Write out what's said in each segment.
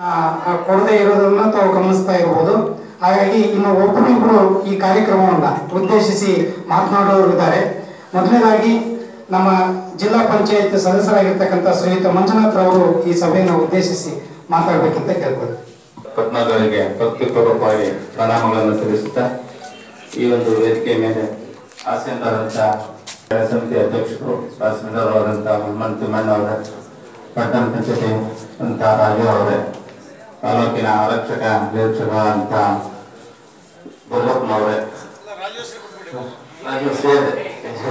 ಆ, ಆ, ಕೊಡದೇ ಇರೋದನ್ನ ತಾವು ಗಮನಿಸ್ತಾ ಇರಬಹುದು ಹಾಗಾಗಿ ಇನ್ನು ಒಬ್ಬರಿಬ್ಬರು ಈ ಕಾರ್ಯಕ್ರಮವನ್ನ ಉದ್ದೇಶಿಸಿ ಮಾತನಾಡೋರು ಇದ್ದಾರೆ ಮೊದಲನೇದಾಗಿ ನಮ್ಮ ಜಿಲ್ಲಾ ಪಂಚಾಯತ್ ಸದಸ್ಯರಾಗಿರ್ತಕ್ಕಂಥ ಶ್ರೀಯುತ ಮಂಜುನಾಥ್ ರವರು ಈ ಸಭೆಯನ್ನು ಉದ್ದೇಶಿಸಿ ಮಾತಾಡಬೇಕಂತ ಕೇಳ್ಬೋದು ಪದ್ಮದವರಿಗೆ ಭಕ್ತಿಪೂರ್ವಕವಾಗಿ ಪ್ರಣಾಮಗಳನ್ನು ಸಲ್ಲಿಸುತ್ತಾ ಈ ಒಂದು ವೇದಿಕೆ ಮೇಲೆ ಆಸೀನರಾದಂಥ ಸಮಿತಿ ಅಧ್ಯಕ್ಷರು ತಹಸೀಲ್ದಾರರಾದಂಥ ಹನುಮಂತ ತಿಮ್ಮಣ್ಣ ಅವರೇ ಪಟ್ಟಣ ಪಂಚಾಯತಿ ಅಂತ ರಾಜು ಅವರೇ ತಾಲೂಕಿನ ಆರಕ್ಷಕ ನಿರೀಕ್ಷಕರಾದಂಥ ಗೊಲ್ಲಪ್ಪನವರೇ ರಾಜು ಸೇರಿ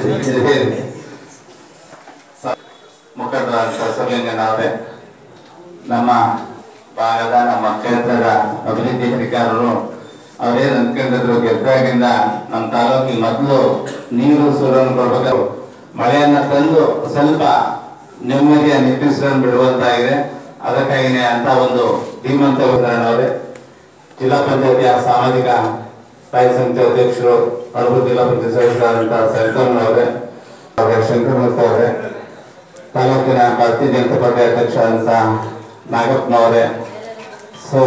ಮುಖಂಡರಾದಂಥ ಸಲಿಂಗಣ್ಣ ಅವರೇ ನಮ್ಮ ಭಾಗದ ನಮ್ಮ ಕ್ಷೇತ್ರದ ಅಭಿವೃದ್ಧಿ ಅಧಿಕಾರರು ಅವರೇನು ಅನ್ಕೊಂಡಿದ್ರು ಗೆದ್ದಾಗಿಂದ ನಮ್ಮ ತಾಲೂಕಿಗೆ ಮೊದಲು ನೀರು ಸೂರನ್ನು ಕೊಡ್ಬೇಕು ಮಳೆಯನ್ನ ತಂದು ಸ್ವಲ್ಪ ನೆಮ್ಮದಿಯ ನಿಟ್ಟಿಸನ್ನು ಬಿಡುವಂತಾಗಿದೆ ಅದಕ್ಕಾಗಿನೇ ಅಂತ ಒಂದು ಧೀಮಂತ ಅವರೇ ಜಿಲ್ಲಾ ಪಂಚಾಯತಿಯ ಸಾಮಾಜಿಕ ಸ್ಥಾಯಿ ಸಮಿತಿ ಅಧ್ಯಕ್ಷರು ಅಡೂರು ಜಿಲ್ಲಾ ಪಂಚಾಯತ್ ಸದಸ್ಯರಾದಂತಹ ಸರಿತಮ್ಮನವರೇ ಅವರೇ ಶಂಕರಮೂರ್ತಿ ಅವರೇ ತಾಲೂಕಿನ ಭಾರತೀಯ ಜನತಾ ಪಾರ್ಟಿ ಅಧ್ಯಕ್ಷರಾದಂಥ ನಾಗಪ್ಪನವರೇ ಸೊ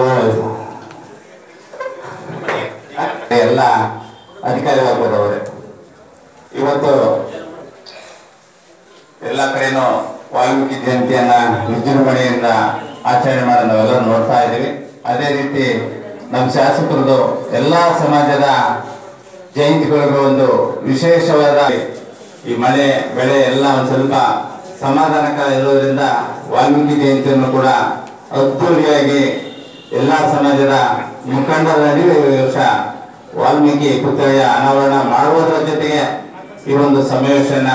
ಎಲ್ಲ ಅಧಿಕಾರಿ ವರ್ಗದವರೇ ಇವತ್ತು ಎಲ್ಲ ಕಡೆನೂ ವಾಲ್ಮೀಕಿ ಜಯಂತಿಯನ್ನ ವಿಜೃಂಭಣೆಯಿಂದ ಆಚರಣೆ ಮಾಡಿ ನಾವೆಲ್ಲ ನೋಡ್ತಾ ಇದ್ದೀವಿ ಅದೇ ರೀತಿ ನಮ್ಮ ಶಾಸಕರದು ಎಲ್ಲಾ ಸಮಾಜದ ಜಯಂತಿಗಳಿಗೂ ಒಂದು ವಿಶೇಷವಾದ ಈ ಮಳೆ ಬೆಳೆ ಎಲ್ಲ ಒಂದು ಸ್ವಲ್ಪ ಸಮಾಧಾನಕರ ಇರೋದ್ರಿಂದ ವಾಲ್ಮೀಕಿ ಜಯಂತಿಯನ್ನು ಕೂಡ ಅದ್ದೂರಿಯಾಗಿ ಎಲ್ಲಾ ಸಮಾಜದ ಮುಖಂಡರ ನಡುವೆ ಈ ವರ್ಷ ವಾಲ್ಮೀಕಿ ಪುತ್ಥಳಿಯ ಅನಾವರಣ ಮಾಡುವುದರ ಜೊತೆಗೆ ಈ ಒಂದು ಸಮಾವೇಶನ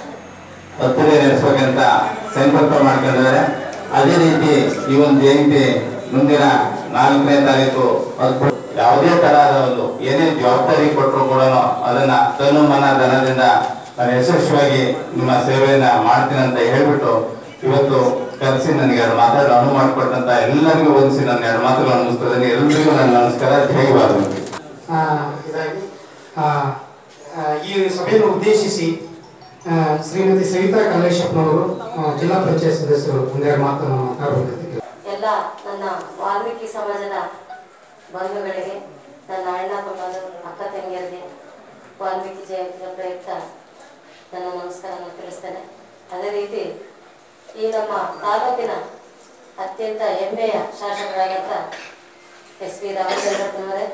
ಅದ್ದೂರಿ ನಡೆಸಬೇಕಂತ ಸಂಕಲ್ಪ ಮಾಡ್ಕೊಂಡಿದ್ದಾರೆ ಅದೇ ರೀತಿ ಈ ಒಂದು ಜಯಂತಿ ಮುಂದಿನ ನಾಲ್ಕನೇ ತಾರೀಕು ಅದ್ಭುತ ಯಾವುದೇ ತರಹದ ಒಂದು ಏನೇ ಜವಾಬ್ದಾರಿ ಕೊಟ್ಟರು ಕೂಡ ಅದನ್ನ ತನು ಮನ ಧನದಿಂದ ನಾನು ಯಶಸ್ವಿಯಾಗಿ ನಿಮ್ಮ ಸೇವೆಯನ್ನ ಮಾಡ್ತೀನಿ ಅಂತ ಹೇಳ್ಬಿಟ್ಟು ಇವತ್ತು ಕರೆಸಿ ನನಗೆ ಎರಡು ಮಾತಾಡೋ ಅನುವು ಮಾಡಿಕೊಟ್ಟಂತ ಎಲ್ಲರಿಗೂ ಒಂದಿಸಿ ನನ್ನ ಎರಡು ಮಾತುಗಳು ಅನ್ನಿಸ್ತದೆ ಎಲ್ಲರಿಗೂ ನನ್ನ ನಮಸ್ಕಾರ ಧೈರ್ಯವಾದ ಆ, ಇದಾಗಿ ಆ, ಆ, ಈ ಸಭೆಯನ್ನು ಉದ್ದೇಶಿಸಿ ಆ, ಶ್ರೀಮತಿ ಸವಿತಾ ಕಲ್ಲೇಶಪ್ಪನವರು ಆ, ಜಿಲ್ಲಾ ಪಂಚಾಯತ್ ಸದಸ್ಯರು ಒಂದೆರಡು ಮಾತನ್ನು ಮಾತಾಡಬೇಕಂತ ಕೇಳ್ತೀನಿ. ಎಲ್ಲ ನನ್ನ ವಾಲ್ಮೀಕಿ ಸಮಾಜದ ಬಂಧುಗಳಿಗೆ ನನ್ನ ಅಣ್ಣ ತಮ್ಮರು ಅಕ್ಕ ತಂಗಿಯರಿಗೆ ವಾಲ್ಮೀಕಿ ಜಯಂತಿಯ ಪ್ರಯುಕ್ತ ನನ್ನ ನಮಸ್ಕಾರವನ್ನು ತಿಳಿಸ್ತೇನೆ ಅದೇ ರೀತಿ ಈ ನಮ್ಮ ತಾಲೂಕಿನ ಅತ್ಯಂತ ಹೆಮ್ಮೆಯ ಶಾಸಕರಾದಂಥ ಎಸ್ ಪಿ ರಾಮಚಂದ್ರಪ್ಪನವರೇ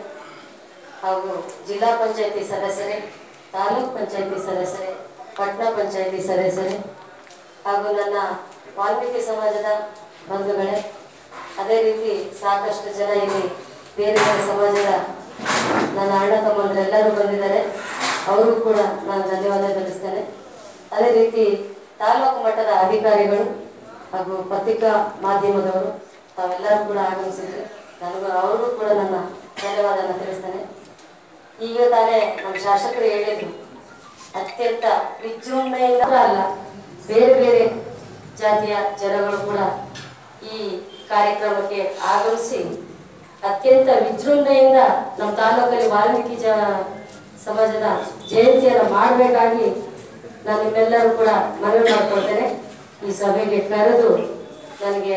ಹಾಗೂ ಜಿಲ್ಲಾ ಪಂಚಾಯತಿ ಸದಸ್ಯರೇ ತಾಲೂಕ್ ಪಂಚಾಯತಿ ಸದಸ್ಯರೇ ಪಟ್ಟಣ ಪಂಚಾಯತಿ ಸದಸ್ಯರೇ ಹಾಗೂ ನನ್ನ ವಾಲ್ಮೀಕಿ ಸಮಾಜದ ಬಂಧುಗಳೇ ಅದೇ ರೀತಿ ಸಾಕಷ್ಟು ಜನ ಇಲ್ಲಿ ಬೇರೆ ಬೇರೆ ಸಮಾಜದ ನನ್ನ ಅಣ್ಣ ತಮ್ಮಂದರೆಲ್ಲರೂ ಬಂದಿದ್ದಾರೆ ಅವರು ಕೂಡ ನಾನು ಧನ್ಯವಾದ ತಿಳಿಸ್ತೇನೆ ಅದೇ ರೀತಿ ತಾಲೂಕು ಮಟ್ಟದ ಅಧಿಕಾರಿಗಳು ಹಾಗೂ ಪತ್ರಿಕಾ ಮಾಧ್ಯಮದವರು ತಾವೆಲ್ಲರೂ ಕೂಡ ಆಗಮಿಸಿದ್ರು ನನಗೂ ಅವರಿಗೂ ಕೂಡ ನನ್ನ ಧನ್ಯವಾದನ ತಿಳಿಸ್ತೇನೆ ಈಗ ತಾನೇ ನಮ್ಮ ಶಾಸಕರು ಹೇಳಿದ್ರು ಅತ್ಯಂತ ವಿಜೃಂಭಣೆಯಿಂದ ಅಲ್ಲ ಬೇರೆ ಬೇರೆ ಜಾತಿಯ ಜನಗಳು ಕೂಡ ಈ ಕಾರ್ಯಕ್ರಮಕ್ಕೆ ಆಗಮಿಸಿ ಅತ್ಯಂತ ವಿಜೃಂಭಣೆಯಿಂದ ನಮ್ಮ ತಾಲೂಕಲ್ಲಿ ವಾಲ್ಮೀಕಿ ಜ ಸಮಾಜದ ಜಯಂತಿಯನ್ನು ಮಾಡಬೇಕಾಗಿ ನಾನು ನಿಮ್ಮೆಲ್ಲರೂ ಕೂಡ ಮನವಿ ಮಾಡ್ಕೊಳ್ತೇನೆ ಈ ಸಭೆಗೆ ಕರೆದು ನನಗೆ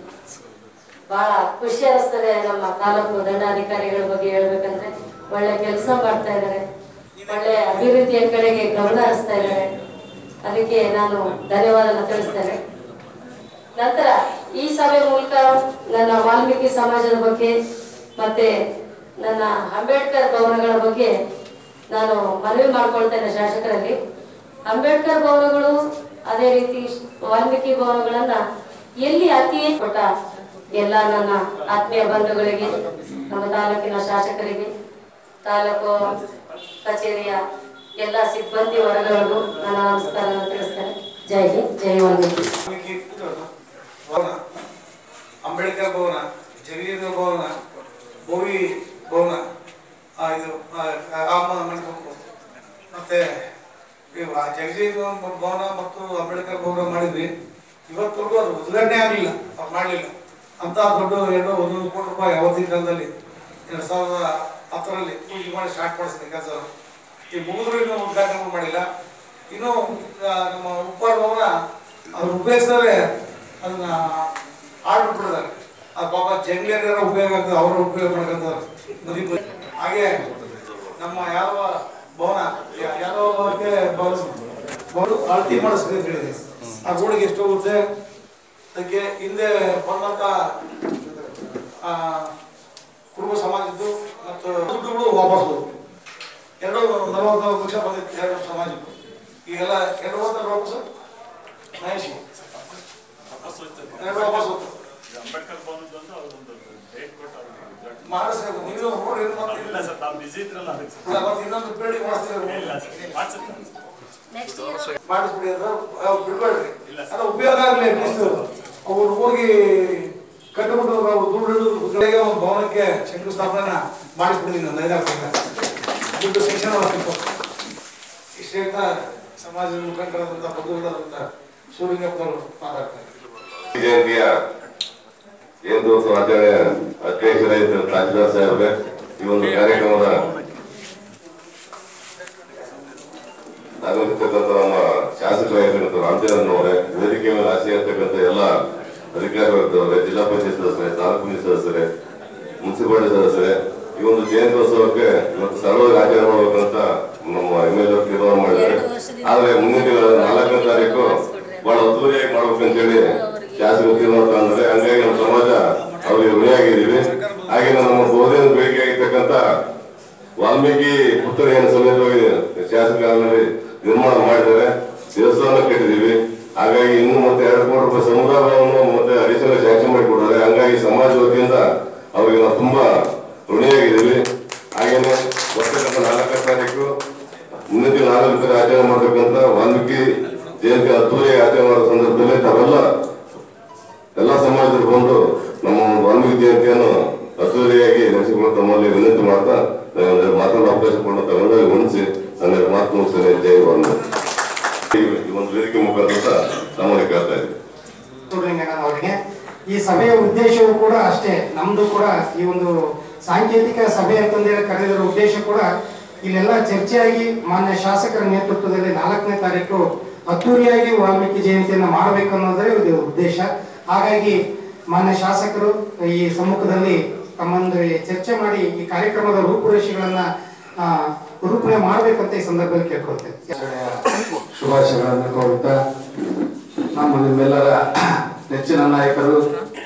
ಬಹಳ ಖುಷಿ ಅನಿಸ್ತದೆ ನಮ್ಮ ತಾಲೂಕು ದಂಡಾಧಿಕಾರಿಗಳ ಬಗ್ಗೆ ಹೇಳ್ಬೇಕಂದ್ರೆ ಒಳ್ಳೆ ಕೆಲಸ ಮಾಡ್ತಾ ಇದ್ದಾರೆ ಒಳ್ಳೆ ಅಭಿವೃದ್ಧಿಯ ಕಡೆಗೆ ಗಮನ ಹರಿಸ್ತಾ ಇದ್ದಾರೆ ಅದಕ್ಕೆ ನಾನು ಧನ್ಯವಾದನ ತಿಳಿಸ್ತೇನೆ ನಂತರ ಈ ಸಭೆ ಮೂಲಕ ನನ್ನ ವಾಲ್ಮೀಕಿ ಸಮಾಜದ ಬಗ್ಗೆ ಮತ್ತೆ ನನ್ನ ಅಂಬೇಡ್ಕರ್ ಭವನಗಳ ಬಗ್ಗೆ ನಾನು ಮನವಿ ಮಾಡ್ಕೊಳ್ತೇನೆ ಶಾಸಕರಲ್ಲಿ ಅಂಬೇಡ್ಕರ್ ಭವನಗಳು ಅದೇ ರೀತಿ ವಾಲ್ಮೀಕಿ ಭವನಗಳನ್ನ ಎಲ್ಲಿ ಅತಿ ಕೊಟ್ಟ ಎಲ್ಲ ನನ್ನ ಆತ್ಮೀಯ ಬಂಧುಗಳಿಗೆ ನಮ್ಮ ತಾಲೂಕಿನ ಶಾಸಕರಿಗೆ ತಾಲೂಕು ಕಚೇರಿಯ ಎಲ್ಲ ಸಿಬ್ಬಂದಿ ವರ್ಗಗಳಿಗೂ ನನ್ನ ನಮಸ್ಕಾರವನ್ನು ತಿಳಿಸ್ತೇನೆ ಜೈ ಹಿಂದ್ ಜೈ ವಾಲ್ಮೀಕಿ ವಾಲ್ಮೀಕಿ ಭವನ ಅಂಬೇಡ್ಕರ್ ಭವನ ಜಗದೀಂದ್ರ ಭವನ ಭೋವಿ ಭವನ ಆ, ಇದು ಆ, ರಾಮ ಮಂಟಪ ಮತ್ತೆ ಇವು ಆ ಜಗದೀಂದ್ರ ಭವನ ಮತ್ತು ಅಂಬೇಡ್ಕರ್ ಭವನ ಮಾಡಿದ್ವಿ ಇವತ್ತವರೆಗೂ ಅದು ಉದ್ಘಾಟನೆ ಆಗಲಿಲ್ಲ ಅವ್ರು ಮಾಡಲಿಲ್ಲ ಅಂತ ದೊಡ್ಡ ಎರಡು ಒಂದೊಂದು ಕೋಟಿ ರೂಪಾಯಿ ಅವತ್ತಿನ ಕಾಲದಲ್ಲಿ ಎರಡು ಸಾವಿರದ ಹತ್ತರಲ್ಲಿ ಪೂಜೆ ಮಾಡಿ ಸ್ಟಾರ್ಟ್ ಮಾಡಿಸಿದೆ ಕೆಲಸ ಈ ಮುಗಿದ್ರು ಇನ್ನೂ ಉದ್ಘಾಟನೆ ಮಾಡಿಲ್ಲ ಇನ್ನು ಆ, ನಮ್ಮ ಉಪ್ಪಾರ ಭವನ ಅವ್ರು ಉಪಯೋಗಿಸಿದ್ರೆ ಅದನ್ನ ಆರ್ಡರ್ ಬಿಟ್ಟಿದ್ದಾರೆ ಆ ಪಾಪ ಜಂಗ್ಲಿಯರ ಉಪಯೋಗ ಆಗ್ತದೆ ಅವರು ಉಪಯೋಗ ಮಾಡ್ಕೊಂತಾರೆ ನದಿ ಬದಿ. ಹಾಗೆ ನಮ್ಮ ಯಾವ ಭವನ ಯಾ- ಯಾವ ಭವನಕ್ಕೆ ಭವನ ಭವನ ಅಳತಿ ಮಾಡಿಸ್ಬೇಕು ಅಂತ ಹೇಳಿದೆ ಆ ಗೋಡೆಗೆ ಎಷ್ಟು ಹೋಗುತ್ತೆ ಅದಕ್ಕೆ ಹಿಂದೆ ಬಂದಂತ ಆ, ಕುರುಬ ಸಮಾಜದ್ದು ಮತ್ತು ದುಡ್ಡುಗಳು ವಾಪಸ್ ಹೋದವು. ಎರಡು ನಲವತ್ನಾಲ್ಕು ಲಕ್ಷ ಬಂದಿತ್ತು ಎರಡು ಸಮಾಜಕ್ಕೂ ಈಗೆಲ್ಲ ಎರಡು ಹೋದ್ರೆ ವಾಪಸ್ ಮಹೇಶ್ ಎರಡು ವಾಪಸ್ ಹೋಗ್ತವೆ ಅಂಬೇಡ್ಕರ್ ಭವನದ್ದು ಅಂತ ಅವ್ರದ್ದೊಂದು ಡೇಟ್ ಕೊಟ್ಟು ಅವ್ರಿಗೆ ಮಾಡಿಸ್ಬೇಕು ನೀವು ನೋಡಿ ಏನು ಮಾಡ್ತೀರಿ? ಇಲ್ಲ ಸರ್ ನಾವು ಬಿಸಿ ಇದ್ರಲ್ಲ ಅದಕ್ಕೆ ಸರ್ ಇಲ್ಲ, ಮತ್ತೆ ಇನ್ನೊಂದು ಬಿಲ್ಡಿಂಗ್ ಮಾಡಿಸ್ತೀರಿ ಇಲ್ಲ ಸರ್ ಮಾಡ್ಸುತ್ತೆ ನೆಕ್ಸ್ಟ್ ಇಯರ್ ಮಾಡಿಸ್ಬಿಡಿ ಅದು ಅವ್ ಬಿಡ್ಬೇಡ್ರಿ ಇಲ್ಲ ಅದು ಉಪಯೋಗ ಆಗಲಿ ಅಟ್ಲೀಸ್ಟ್ ಅವ್ರು ಹೋಗಿ ಕಟ್ಟಿಬಿಟ್ಟು ನಾವು ದುಡ್ಡು ಹಿಡಿದು ಕಡೆಗೆ ಒಂದು ಭವನಕ್ಕೆ ಶಂಕುಸ್ಥಾಪನೆ ಮಾಡಿಸ್ಬಿಡ್ತೀನಿ ಒಂದು ಐದಾರು ತಿಂಗಳ ದುಡ್ಡು ಶಿಕ್ಷಣ ಮಾಡ್ತಿತ್ತು ಇಷ್ಟೇ ಹೇಳ್ತಾ ಸಮಾಜದ ಮುಖಂಡರಾದಂಥ ಬಂಧುಗಳಾದಂಥ ಸೂರ್ಯಪ್ಪನವರು ಮಾತಾಡ್ತಾರೆ ಜಯಂತಿಯ ಎಂದು ಆಚರಣೆ ಅಧ್ಯಕ್ಷರಾಗಿದ್ದ ತಹಸೀಲ್ದಾರ್ ಸಾಹೇಬ್ರೆ ಈ ಒಂದು ಕಾರ್ಯಕ್ರಮದ ಆಗಮಿರ್ತಕ್ಕಂಥ ನಮ್ಮ ಶಾಸಕರಾಗಿರ್ತಕ್ಕಂಥ ರಾಮಚಂದ್ರನವರೇ ವೇದಿಕೆ ಮೇಲೆ ಆಸೆಯಾಗಿರ್ತಕ್ಕಂಥ ಎಲ್ಲ ಅಧಿಕಾರಿಗಳಿದ್ದವರೇ ಜಿಲ್ಲಾ ಪಂಚಾಯತ್ ಸದಸ್ಯರೇ ತಾಲೂಕು ಪಂಚಾಯತ್ ಸದಸ್ಯರೇ ಮುನ್ಸಿಪಾಲಿಟಿ ಸದಸ್ಯರೇ ಈ ಒಂದು ಜಯಂತ್ಯೋತ್ಸವಕ್ಕೆ ಇವತ್ತು ಸರಳವಾಗಿ ಆಚರಣೆ ಮಾಡ್ಬೇಕಂತ ನಮ್ಮ ಎಮ್ ಎಲ್ ತೀರ್ಮಾನ ಮಾಡಿದ್ದಾರೆ ಆದ್ರೆ ಮುಂದಿನ ತಿಂಗಳ ನಾಲ್ಕನೇ ತಾರೀಕು ಬಹಳ ಅದ್ದೂರಿಯಾಗಿ ಮಾಡ್ಬೇಕಂತೇಳಿ ಶಾಸಕರು ತೀರ್ಮಾನ ತಗೊಂಡ್ರೆ ಹಂಗಾಗಿ ನಮ್ಮ ಸಮಾಜ ಅವ್ರಿಗೆ ಋಣಿಯಾಗಿದ್ದೀವಿ ಹಾಗೆ ನಮ್ಮ ಬಹುದೇನ ಬೇಡಿಕೆ ಆಗಿರ್ತಕ್ಕಂಥ ವಾಲ್ಮೀಕಿ ಪುತ್ಥಳಿಯನ್ನು ಸಮೇತವಾಗಿ ಶಾಸಕರಲ್ಲಿ ನಿರ್ಮಾಣ ಮಾಡಿದ್ದಾರೆ ದೇವಸ್ಥಾನ ಕಟ್ಟಿದೀವಿ ಹಾಗಾಗಿ ಇನ್ನು ಮತ್ತೆ ಎರಡು ಕೋಟಿ ರೂಪಾಯಿ ಸಮುದಾಯ ಭವನವನ್ನು ಮತ್ತೆ ಅಡಿಷನಲ್ ಸ್ಯಾಂಕ್ಷನ್ ಮಾಡಿಕೊಡ್ತಾರೆ ಹಂಗಾಗಿ ಸಮಾಜ ವತಿಯಿಂದ ಅವರಿಗೆ ನಾವು ತುಂಬಾ ಋಣಿಯಾಗಿದ್ದೀವಿ ಹಾಗೇನೆ ಬರ್ತಕ್ಕಂಥ ನಾಲ್ಕನೇ ತಾರೀಕು ಮುಂದಿನ ತಿಂಗಳು ನಾಲ್ಕು ತಾರೀಕು ಆಚರಣೆ ಮಾಡ್ತಕ್ಕಂಥ ವಾಲ್ಮೀಕಿ ಜಯಂತಿ ಅದ್ದೂರಿಯಾಗಿ ಆಚರಣೆ ಮಾಡೋ ಸಂದರ್ಭದಲ್ಲಿ ತಾವೆಲ್ಲ ಎಲ್ಲ ಸಮಾಜದಲ್ಲಿ ಬಂದು ನಮ್ಮ ಒಂದು ವಾಲ್ಮೀಕಿ ಜಯಂತಿಯನ್ನು ಅದ್ದೂರಿಯಾಗಿ ನಡೆಸಿಕೊಂಡು ತಮ್ಮಲ್ಲಿ ವಿನಂತಿ ಮಾಡ್ತಾ ನಾನು ಒಂದೆರಡು ಮಾತನ್ನು ಅವಕಾಶ ಕೊಟ್ಟು ತಗೊಂಡಾಗ ಉಣಿಸಿ ನನ್ನೆರಡು ಮಾತು ಮುಗಿಸ್ತೇನೆ ಜೈ ವಾಲ್ಮೀಕಿ ಈ- ಈ ಒಂದು ವೇದಿಕೆ ಮುಖಾಂತರ ನಮ್ಮಲ್ಲಿ ಕೇಳ್ತಾ ಇದ್ದೀನಿ ಸುಬ್ರಹ್ಮಣ್ಯನ್ ಅವರಿಗೆ ಈ ಸಭೆಯ ಉದ್ದೇಶವೂ ಕೂಡ ಅಷ್ಟೇ ನಮ್ದು ಕೂಡ ಈ ಒಂದು ಸಾಂಕೇತಿಕ ಸಭೆ ಅಂತಂದೇಳಿ ಕರೆದಿರೋ ಉದ್ದೇಶ ಕೂಡ ಇಲ್ಲೆಲ್ಲ ಚರ್ಚೆಯಾಗಿ ಮಾನ್ಯ ಶಾಸಕರ ನೇತೃತ್ವದಲ್ಲಿ ನಾಲ್ಕನೇ ತಾರೀಕು ಅದ್ದೂರಿಯಾಗಿ ವಾಲ್ಮೀಕಿ ಜಯಂತಿಯನ್ನು ಮಾಡಬೇಕು ಅನ್ನೋದೇ ಇದು ಉದ್ದೇಶ ಹಾಗಾಗಿ ಮಾನ್ಯ ಶಾಸಕರು ಈ ಸಮ್ಮುಖದಲ್ಲಿ ತಮ್ಮಂದ್ರೆ ಚರ್ಚೆ ಮಾಡಿ ಈ ಕಾರ್ಯಕ್ರಮದ ರೂಪುರೇಷೆಗಳನ್ನ ಆ, ರೂಪಣೆ ಮಾಡ್ಬೇಕಂತ ಈ ಸಂದರ್ಭದಲ್ಲಿ ಕೇಳ್ಕೊಳ್ತೇನೆ ಶುಭಾಶಯಗಳನ್ನು ಕೋರುತ್ತಾ ನಮ್ಮ ನಿಮ್ಮೆಲ್ಲರ ನೆಚ್ಚಿನ ನಾಯಕರು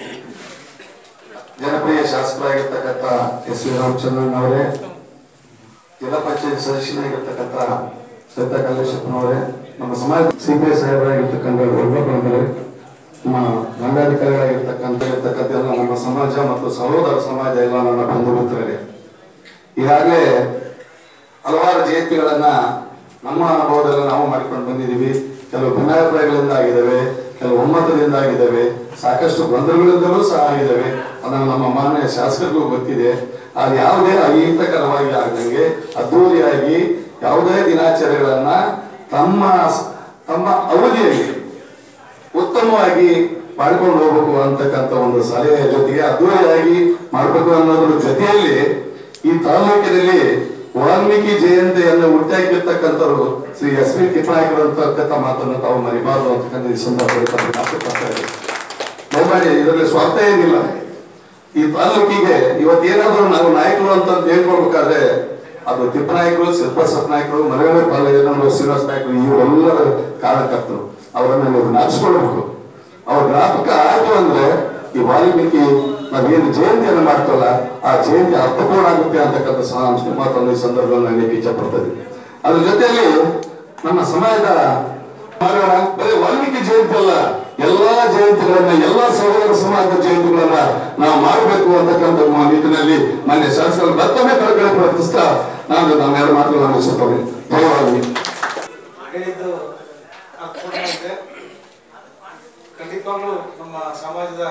ಜನಪ್ರಿಯ ಶಾಸಕರಾಗಿರ್ತಕ್ಕಂಥ ಎಸ್ ವಿ ರಾಮಚಂದ್ರನ್ ಅವರೇ ಜಿಲ್ಲಾ ಪಂಚಾಯತ್ ಸದಸ್ಯನಾಗಿರ್ತಕ್ಕಂಥ ಸವಿತಾ ಕಲ್ಲೇಶಪ್ಪನವರೇ ನಮ್ಮ ಸಮಾಜ ಸಿ ಪಿ ಎಸ್ ಸಾಹೇಬರಾಗಿರ್ತಕ್ಕಂಥ ಒಬ್ಬರೇ ನಮ್ಮ ದಂಡಾಧಿಕಾರಿಗಳಾಗಿರ್ತಕ್ಕಂಥ ಇರ್ತಕ್ಕಂಥ ಎಲ್ಲ ನಮ್ಮ ಸಮಾಜ ಮತ್ತು ಸಹೋದರ ಸಮಾಜ ಎಲ್ಲ ನನ್ನ ಬಂಧು ಮಿತ್ರರೇ ಈಗಾಗಲೇ ಹಲವಾರು ಜಯಂತಿಗಳನ್ನ ನಮ್ಮ ಅನುಭವದಲ್ಲಿ ನಾವು ಮಾಡಿಕೊಂಡು ಬಂದಿದ್ದೀವಿ ಕೆಲವು ಭಿನ್ನಾಭಿಪ್ರಾಯಗಳಿಂದ ಆಗಿದ್ದಾವೆ ಕೆಲವು ಒಮ್ಮತದಿಂದ ಆಗಿದ್ದಾವೆ ಸಾಕಷ್ಟು ಗೊಂದಲಗಳಿಂದಲೂ ಸಹ ಆಗಿದ್ದಾವೆ ಅದನ್ನು ನಮ್ಮ ಮಾನ್ಯ ಶಾಸಕರಿಗೂ ಗೊತ್ತಿದೆ ಅದು ಯಾವುದೇ ಅಹಿತಕರವಾಗಿ ಆಗದಂಗೆ ಅದ್ದೂರಿಯಾಗಿ ಯಾವುದೇ ದಿನಾಚರಣೆಗಳನ್ನ ತಮ್ಮ ತಮ್ಮ ಅವಧಿಯಲ್ಲಿ ಉತ್ತಮವಾಗಿ ಮಾಡ್ಕೊಂಡು ಹೋಗ್ಬೇಕು ಅಂತಕ್ಕಂಥ ಒಂದು ಸಲಹೆಯ ಜೊತೆಗೆ ಅದ್ದೂರಿಯಾಗಿ ಮಾಡಬೇಕು ಅನ್ನೋದ್ರ ಜೊತೆಯಲ್ಲಿ ಈ ತಾಲೂಕಿನಲ್ಲಿ ವಾಲ್ಮೀಕಿ ಜಯಂತಿಯನ್ನು ಹುಟ್ಟಾಕಿರ್ತಕ್ಕಂಥವ್ರು ಶ್ರೀ ಎಸ್ ಪಿ ಕಿಪ್ನಾಯಕರು ಅಂತಕ್ಕಂಥ ಮಾತನ್ನು ತಾವು ಮರಿಬಾರದು ಅಂತಕ್ಕಂಥ ಈ ಸಂದರ್ಭದಲ್ಲಿ ತಮಗೆ ಆಸಕ್ತಿ ಇದೆ ದಯಮಾಡಿ ಇದರಲ್ಲಿ ಸ್ವಾರ್ಥ ಏನಿಲ್ಲ ಈ ತಾಲೂಕಿಗೆ ಇವತ್ತೇನಾದ್ರೂ ನಾವು ನಾಯಕರು ಅಂತ ಹೇಳ್ಕೊಳ್ಬೇಕಾದ್ರೆ ಅದು ತಿಪ್ಪನಾಯಕರು ಶಿಲ್ಪಸತ್ ನಾಯಕರು ಮರಗಡೆ ಪಾಲಯ್ಯನವರು ಶ್ರೀನಿವಾಸ ನಾಯಕರು ಇವರೆಲ್ಲರ ಕಾರಣಕರ್ತರು ಅವರನ್ನ ನೀವು ಜ್ಞಾಪಿಸ್ಕೊಳ್ಬೇಕು ಅವ್ರ ಜ್ಞಾಪಕ ಆಯ್ತು ಅಂದ್ರೆ ಈ ವಾಲ್ಮೀಕಿ ನಾವೇನು ಜಯಂತಿಯನ್ನು ಮಾಡ್ತಲ್ಲ ಆ ಜಯಂತಿ ಅರ್ಥಪೂರ್ಣ ಆಗುತ್ತೆ ಅಂತಕ್ಕಂಥ ಸಹ ಮಾತನ್ನು ಈ ಸಂದರ್ಭದಲ್ಲಿ ನಾನು ಇಚ್ಛೆ ಪಡ್ತೇನೆ ಅದ್ರ ಜೊತೆಯಲ್ಲಿ ನಮ್ಮ ಸಮಾಜದ ಮಾಡೋಣ ಬರೀ ವಾಲ್ಮೀಕಿ ಜಯಂತಿ ಅಲ್ಲ ಎಲ್ಲಾ ಜಯಂತಿಗಳನ್ನ ಎಲ್ಲಾ ಸಹೋದರ ಸಮಾಜದ ಜಯಂತಿಗಳನ್ನ ನಾವು ಮಾಡಬೇಕು ಅಂತಕ್ಕಂಥ ಮ- ನಿಟ್ಟಿನಲ್ಲಿ ಮಾನ್ಯ ಶಾಸಕರು ಮತ್ತೊಮ್ಮೆ ಕಳಕಳಿ ಪ್ರಯತ್ನಿಸ್ತಾ ನಾನು ನಮ್ಮೆರಡು ಮಾತುಗಳನ್ನು ಮುಗಿಸುತ್ತೇನೆ ಜಯ ವಾಲ್ಮೀಕಿ ಹೇಳಿದ್ದು ಅರ್ಥಪೂರ್ಣವಾಗಿದೆ ಖಂಡಿತವಾಗ್ಲೂ ನಮ್ಮ ಸಮಾಜದ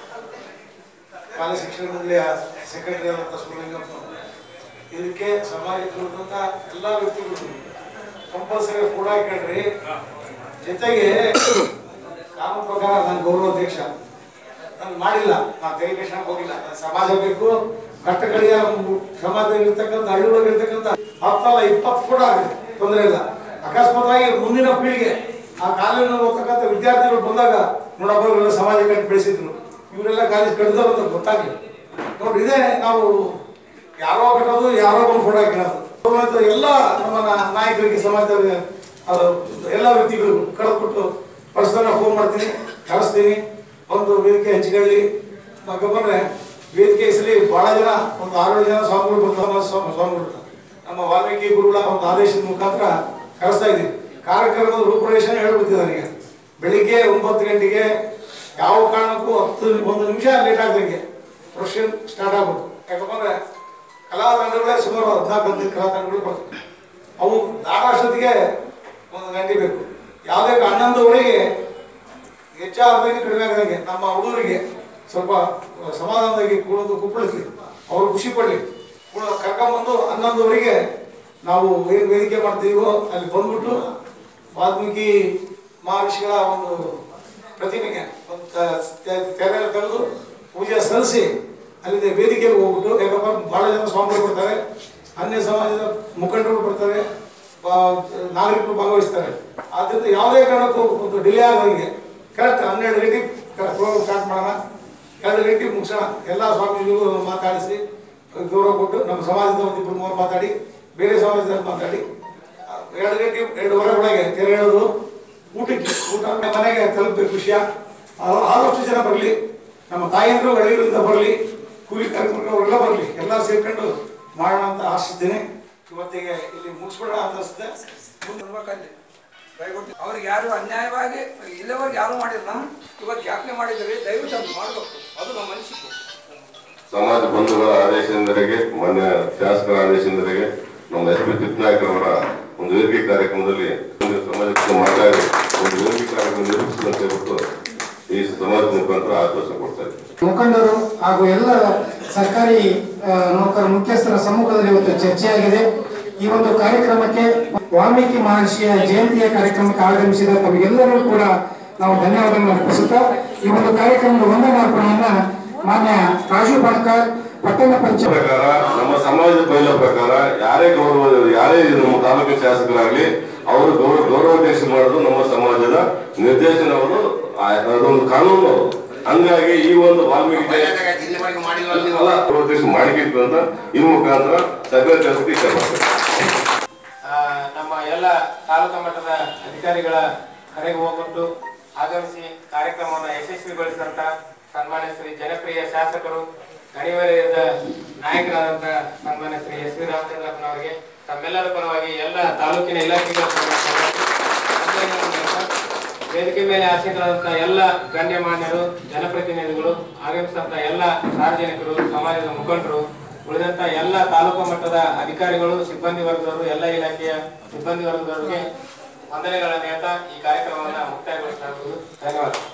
ಕಾಲೇಜ್ ಶಿಕ್ಷಣ ಮಂಡಳಿಯ ಸೆಕ್ರೆಟರಿ ಆದಂಥ ಸುಬ್ರಹ್ಮಣ್ಯಪ್ಪ ಇದಕ್ಕೆ ಸಮಾಜಕ್ಕೆ ಉಳಿದಂಥ ಎಲ್ಲ ವ್ಯಕ್ತಿಗಳು ಕಂಪಲ್ಸರಿ ಫುಡ್ ಹಾಕೊಂಡ್ರಿ ಜೊತೆಗೆ ಕಾನೂನು ಪ್ರಕಾರ ನಾನು ಗೌರವಾಧ್ಯಕ್ಷ ನಾನು ಮಾಡಿಲ್ಲ ನಾನು ತೆರಿಗೆ ಹೋಗಿಲ್ಲ ನಾನು ಸಮಾಜ ಬೇಕು ಕಟ್ಟಕಡೆಯ ಸಮಾಜದಲ್ಲಿ ಇರ್ತಕ್ಕಂಥ ಹಳ್ಳಿಯೊಳಗೆ ಇರ್ತಕ್ಕಂಥ ಹತ್ತಲ್ಲ ಇಪ್ಪತ್ತು ಫುಡ್ ಆಗುತ್ತೆ ತೊಂದರೆ ಇಲ್ಲ ಅಕಸ್ಮಾತಾಗಿ ಮುಂದಿನ ಪೀಳಿಗೆ ಆ ಕಾಲೇಜಿನಲ್ಲಿ ಓದ್ತಕ್ಕಂಥ ವಿದ್ಯಾರ್ಥಿಗಳು ಬಂದಾಗ ನೋಡಪ್ಪ ಇವರೆಲ್ಲ ಸಮಾಜ ಕಟ್ಟಿ ಬೆಳೆಸಿದ್ರು ಇವರೆಲ್ಲ ಕಾಲೇಜ್ ಕಳೆದವ್ರು ಅಂತ ಗೊತ್ತಾಗ್ಲಿ ನೋಡ್ರಿ ಇದೇ ನಾವು ಯಾರೋ ಕಟ್ಟೋದು ಯಾರೋ ಒಂದು ಫೋಟೋ ಹಾಕಿರೋದು ಮತ್ತು ಎಲ್ಲ ನಮ್ಮ ನಾ- ನಾಯಕರಿಗೆ ಸಮಾಜದವರಿಗೆ ಅದು ಎಲ್ಲ ವ್ಯಕ್ತಿಗಳು ಕಳೆದ್ಬಿಟ್ಟು ಪರ್ಸನಲ್ ಫೋನ್ ಮಾಡ್ತೀನಿ ಕಳಿಸ್ತೀನಿ ಒಂದು ವೇದಿಕೆ ಹಂಚಿಕೊಳ್ಳಿ ಬಂದ್ರೆ ವೇದಿಕೆ ಹೆಸಲಿ ಬಹಳ ಜನ ಒಂದು ಆರೇಳು ಜನ ಸ್ವಾಮಿಗಳು ಬರ್ತಾರೆ ಸ್ವಾಮಿ ಸ್ವಾಮಿಗಳು ನಮ್ಮ ವಾಲ್ಮೀಕಿ ಗುರುಗಳ ಒಂದು ಆದೇಶದ ಮುಖಾಂತರ ಕಳಿಸ್ತಾ ಇದ್ದೀವಿ ಕಾರ್ಯಕ್ರಮದ ರೂಪುರೇಷೆ ಹೇಳ್ಬಿಡ್ತಿದ್ದಾರೆ ಈಗ ಬೆಳಿಗ್ಗೆ ಒಂಬತ್ತು ಗಂಟೆಗೆ ಯಾವ ಕಾರಣಕ್ಕೂ ಹತ್ತು ಒಂದು ನಿಮಿಷ ಲೇಟ್ ಆಗ್ದಂಗೆ ಪ್ರೊಫೆಷನ್ ಸ್ಟಾರ್ಟ್ ಆಗ್ಬೋದು ಯಾಕಂದ್ರೆ ಕಲಾ ತಂಡಗಳೇ ಸುಮಾರು ಹದಿನಾಲ್ಕು ಹದಿನೈದು ಕಲಾ ತಂಡಗಳು ಬರ್ತವೆ ಅವು ದಾಟಾಷ್ಟೊತ್ತಿಗೆ ಒಂದು ಗಂಟೆ ಬೇಕು ಯಾವುದೇ ಹನ್ನೊಂದುವರೆಗೆ ಹೆಚ್ಚಾದಂಗೆ ಕಡಿಮೆ ಆಗದಂಗೆ ನಮ್ಮ ಹುಡುಗರಿಗೆ ಸ್ವಲ್ಪ ಸಮಾಧಾನದಾಗಿ ಕೂಡೋದು ಕುಪ್ಪಳಿಸ್ಲಿ ಅವರು ಖುಷಿ ಪಡಲಿ ಕೂಡ ಕರ್ಕೊಂಬಂದು ಹನ್ನೊಂದುವರೆಗೆ ನಾವು ಏನು ವೇದಿಕೆ ಮಾಡ್ತೀವೋ ಅಲ್ಲಿ ಬಂದ್ಬಿಟ್ಟು ವಾಲ್ಮೀಕಿ ಮಹರ್ಷಿಗಳ ಒಂದು ಪ್ರತಿಮೆಗೆ ಒಂದು ತ- ತೆ- ತೆರೆ ತೆಗೆದು ಪೂಜೆ ಸಲ್ಲಿಸಿ ಅಲ್ಲಿಂದ ವೇದಿಕೆಗೆ ಹೋಗ್ಬಿಟ್ಟು ಯಾಕಪ್ಪ ಭಾಳ ಜನ ಸ್ವಾಮಿಗಳು ಬರ್ತಾರೆ ಅನ್ಯ ಸಮಾಜದ ಮುಖಂಡರು ಬರ್ತಾರೆ ಬಾ- ನಾಗರಿಕರು ಭಾಗವಹಿಸ್ತಾರೆ ಆದ್ದರಿಂದ ಯಾವುದೇ ಕಾರಣಕ್ಕೂ ಒಂದು ಡಿಲೇ ಆಗೋಂಗೆ ಕರೆಕ್ಟ್ ಹನ್ನೆರಡು ಗಂಟೆಗೆ ಪ್ರೋಗ್ರಾಮ್ ಸ್ಟಾರ್ಟ್ ಮಾಡೋಣ ಎರಡು ಗಂಟೆಗೆ ಮುಗಿಸೋಣ ಎಲ್ಲ ಸ್ವಾಮೀಜಿಗಳು ಮಾತಾಡಿಸಿ ಗೌರವ ಕೊಟ್ಟು ನಮ್ಮ ಸಮಾಜದ ಒಂದು ಇಬ್ಬರು ಮೂವರು ಮಾತಾಡಿ ಬೇರೆ ಸಮಾಜದಲ್ಲಿ ಮಾತಾಡಿ ಎರಡು ಗಂಟೆ ಎರಡೂವರೆ ಒಳಗೆ ತೆರೆ ಎಳೆದು ಊಟಕ್ಕೆ ಊಟ ಆದ್ಮೇಲೆ ಮನೆಗೆ ತಲುಪಬೇಕು ವಿಷಯ ಆ- ಆದಷ್ಟು ಜನ ಬರಲಿ ನಮ್ಮ ತಾಯಂದ್ರು ಹಳ್ಳಿಗಳಿಂದ ಬರಲಿ ಕೂಲಿ ಕಾರ್ಮಿಕರೆಲ್ಲ ಬರಲಿ ಎಲ್ಲ ಸೇರ್ಕೊಂಡು ಮಾಡೋಣ ಅಂತ ಆಶಿಸ್ತೀನಿ ಇವತ್ತಿಗೆ ಇಲ್ಲಿ ಮುಗಿಸ್ಬಿಡೋಣ ಅಂತ ಅನಿಸುತ್ತೆ ಬರ್ಬೇಕಲ್ಲಿ ದಯವಿಟ್ಟು ಅವ್ರಿಗೆ ಯಾರು ಅನ್ಯಾಯವಾಗಿ ಇಲ್ಲಿವರೆಗೆ ಯಾರು ಮಾಡಿಲ್ಲ ಇವತ್ತು ಜ್ಞಾಪನೆ ಮಾಡಿದರೆ ದಯವಿಟ್ಟು ಅದು ಮಾಡಬೇಕು ಅದು ನಮ್ಮ ಅನಿಸಿಕೆ ಸಮಾಜ ಬಂಧುಗಳ ಆದೇಶದ ಮೇರೆಗೆ ಮಾನ್ಯ ಶಾಸಕರ ಆದೇಶದ ಮೇರೆಗೆ ನಮ್ಮ ಎಸ್ ಪಿ ತಿಪ್ಪನಾಯಕರವರ ಒಂದು ವೇದಿಕೆ ಕಾರ್ಯಕ್ರಮದಲ್ಲಿ ಒಂದು ಸಮಾಜಕ್ಕೆ ಮಾತಾಡಿ ಒಂದು ವೇದಿಕೆ ಕಾರ್ಯಕ್ರಮ ನಿರ್ವಹಿಸುವಂತೆ ಹೇಳ್ಬಿಟ್ಟು ಈ ಸಮಾಜದ ಮುಖಾಂತರ ಆಶ್ವಾಸನೆ ಕೊಡ್ತಾ ಇದ್ದೀನಿ ಮುಖಂಡರು ಹಾಗೂ ಎಲ್ಲ ಸರ್ಕಾರಿ ಆ, ನೌಕರ ಮುಖ್ಯಸ್ಥರ ಸಮ್ಮುಖದಲ್ಲಿ ಇವತ್ತು ಚರ್ಚೆಯಾಗಿದೆ ಈ ಒಂದು ಕಾರ್ಯಕ್ರಮಕ್ಕೆ ವಾಲ್ಮೀಕಿ ಮಹರ್ಷಿಯ ಜಯಂತಿಯ ಕಾರ್ಯಕ್ರಮಕ್ಕೆ ಆಗಮಿಸಿದ ತಮಗೆಲ್ಲರೂ ಕೂಡ ನಾವು ಧನ್ಯವಾದಗಳನ್ನು ಅರ್ಪಿಸುತ್ತಾ ಈ ಒಂದು ಕಾರ್ಯಕ್ರಮದ ವಂದನಾರ್ಪಣೆಯನ್ನ ಮಾನ್ಯ ರಾಜು ಬಣಕರ್ ಪಟ್ಟಣ ಪಂಚಾಯತ್ ಪ್ರಕಾರ ನಮ್ಮ ಸಮಾಜದ ಬಯಲ ಪ್ರಕಾರ ಯಾರೇ ಗೌರವ ಯಾರೇ ನಮ್ಮ ತಾಲೂಕು ಶಾಸಕರಾಗ್ಲಿ ಅವರು ಗೌರವ ಗೌರವಾಧ್ಯಕ್ಷ ಮಾಡೋದು ನಮ್ಮ ಸಮಾಜದ ನಿರ್ದೇಶನ ಅವರು ಆ- ಅದೊಂದು ಕಾನೂನು ಅದು. ಹಂಗಾಗಿ ಈ ಒಂದು ವಾಲ್ಮೀಕಿ ಜಯಂತಿ ಅಲ್ಲ, ಗೌರವಾಧ್ಯಕ್ಷ ಮಾಡಿಕಿತ್ತು ಅಂತ ಈ ಮುಖಾಂತರ ಸಭೆ ಕೆಲಸಕ್ಕೆ ಇಷ್ಟಪಡ್ತೇನೆ ಆ, ನಮ್ಮ ಎಲ್ಲ ತಾಲೂಕು ಮಟ್ಟದ ಅಧಿಕಾರಿಗಳ ಕರೆಗೆ ಹೋಗ್ಬಿಟ್ಟು ಆಗಮಿಸಿ ಕಾರ್ಯಕ್ರಮವನ್ನು ಯಶಸ್ವಿಗೊಳಿಸಿದಂತ ಸನ್ಮಾನ್ಯ ಶ್ರೀ ಜನಪ್ರಿಯ ಶಾಸಕರು ಗಣಿವಲಯದ ನಾಯಕರಾದಂತ ಸನ್ಮಾನ್ಯ ಶ್ರೀ ಎಸ್ ವಿ ರಾಮಚಂದ್ರಪ್ಪನವರಿಗೆ ತಮ್ಮೆಲ್ಲರ ಪರವಾಗಿ ಎಲ್ಲ ತಾಲೂಕಿನ ಇಲಾಖೆಗಳ ಪರವಾಗಿ ವಂದನೆಗಳನ್ನು ಹೇಳ್ತಾ, ವೇದಿಕೆ ಮೇಲೆ ಆಸೀನರಾದಂತಹ ಎಲ್ಲ ಗಣ್ಯಮಾನ್ಯರು ಜನಪ್ರತಿನಿಧಿಗಳು ಆಗಮಿಸಿದಂತ ಎಲ್ಲ ಸಾರ್ವಜನಿಕರು ಸಮಾಜದ ಮುಖಂಡರು ಉಳಿದಂತ ಎಲ್ಲ ತಾಲೂಕು ಮಟ್ಟದ ಅಧಿಕಾರಿಗಳು ಸಿಬ್ಬಂದಿ ವರ್ಗದವರು ಎಲ್ಲ ಇಲಾಖೆಯ ಸಿಬ್ಬಂದಿ ವರ್ಗದವರಿಗೆ ವಂದನೆಗಳನ್ನು ಹೇಳ್ತಾ ಈ ಕಾರ್ಯಕ್ರಮವನ್ನು ಮುಕ್ತಾಯಗೊಳಿಸ್ತಾ ಇರುವುದು ಧನ್ಯವಾದ